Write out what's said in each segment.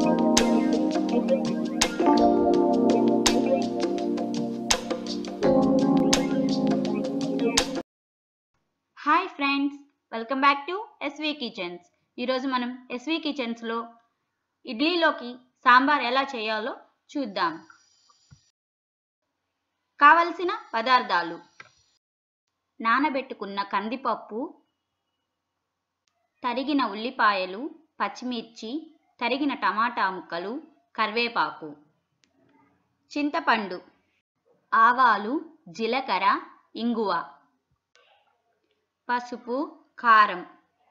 hi friends welcome back to SV kitchens ఈరోజు మనం SV కిచెన్స్లో ఇడ్లీలోకి సాంబార్ ఎలా చేయాలో చూద్దాం కావలసిన పదార్థాలు నానబెట్టుకున్న కందిపప్పు తరిగిన ఉల్లిపాయలు పచ్చిమిర్చి తరిగిన టమాటా ముక్కలు కరివేపాకు చింతపండు ఆవాలు జీలకర్ర ఇంగువ పసుపు కారం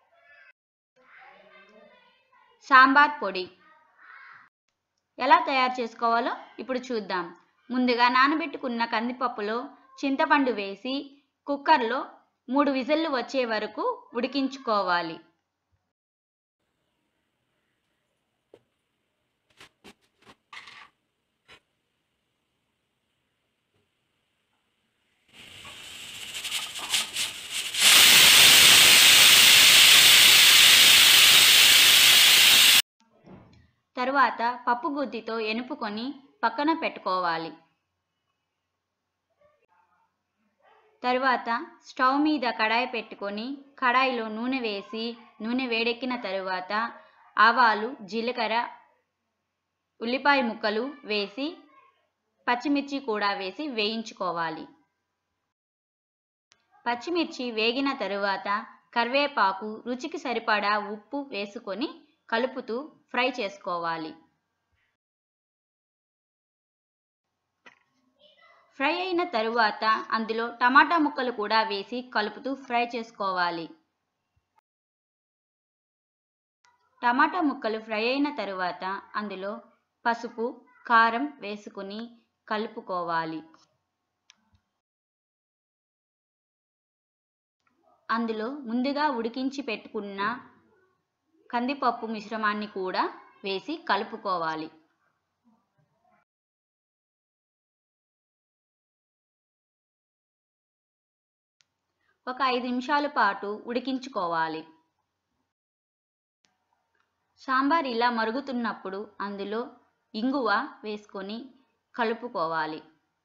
సాంబార్ పొడి ఎలా తయారు చేసుకోవాలో ఇప్పుడు చూద్దాం ముందుగా నానబెట్టుకున్న కందిపప్పులో చింతపండు వేసి కుక్కర్లో మూడు విజిల్లు వచ్చే వరకు ఉడికించుకోవాలి తరువాత పప్పు గుత్తితో ఎనుపుకొని పక్కన పెట్టుకోవాలి తరువాత స్టవ్ మీద కడాయి పెట్టుకొని కడాయిలో నూనె వేసి నూనె వేడెక్కిన తరువాత ఆవాలు జీలకర్ర ఉల్లిపాయ ముక్కలు వేసి పచ్చిమిర్చి కూడా వేసి వేయించుకోవాలి పచ్చిమిర్చి వేగిన తరువాత కరివేపాకు రుచికి సరిపడా ఉప్పు వేసుకొని కలుపుతూ ఫ్రై చేసుకోవాలి ఫ్రై అయిన తరువాత అందులో టమాటా ముక్కలు కూడా వేసి కలుపుతూ ఫ్రై చేసుకోవాలి టమాటా ముక్కలు ఫ్రై అయిన తరువాత అందులో పసుపు కారం వేసుకుని కలుపుకోవాలి అందులో ముందుగా ఉడికించి పెట్టుకున్న కందిపప్పు మిశ్రమాన్ని కూడా వేసి కలుపుకోవాలి ఒక ఐదు నిమిషాల పాటు ఉడికించుకోవాలి సాంబార్ ఇలా మరుగుతున్నప్పుడు అందులో ఇంగువ వేసుకొని కలుపుకోవాలి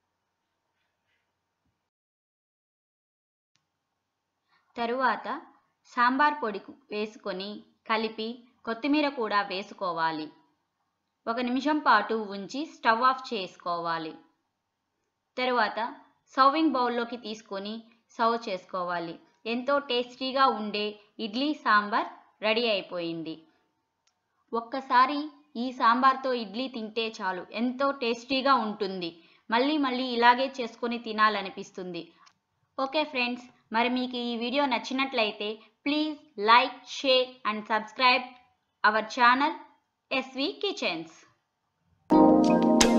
తరువాత సాంబార్ పొడి వేసుకొని కలిపి కొత్తిమీర కూడా వేసుకోవాలి ఒక నిమిషం పాటు ఉంచి స్టవ్ ఆఫ్ చేసుకోవాలి తరువాత సర్వింగ్ బౌల్లోకి తీసుకొని సర్వ్ చేసుకోవాలి ఎంతో టేస్టీగా ఉండే ఇడ్లీ సాంబార్ రెడీ అయిపోయింది ఒక్కసారి ఈ సాంబార్తో ఇడ్లీ తింటే చాలు ఎంతో టేస్టీగా ఉంటుంది మళ్ళీ మళ్ళీ ఇలాగే చేసుకొని తినాలనిపిస్తుంది ఓకే ఫ్రెండ్స్ మరి మీకు ఈ వీడియో నచ్చినట్లయితే please like share and subscribe our channel SV kitchens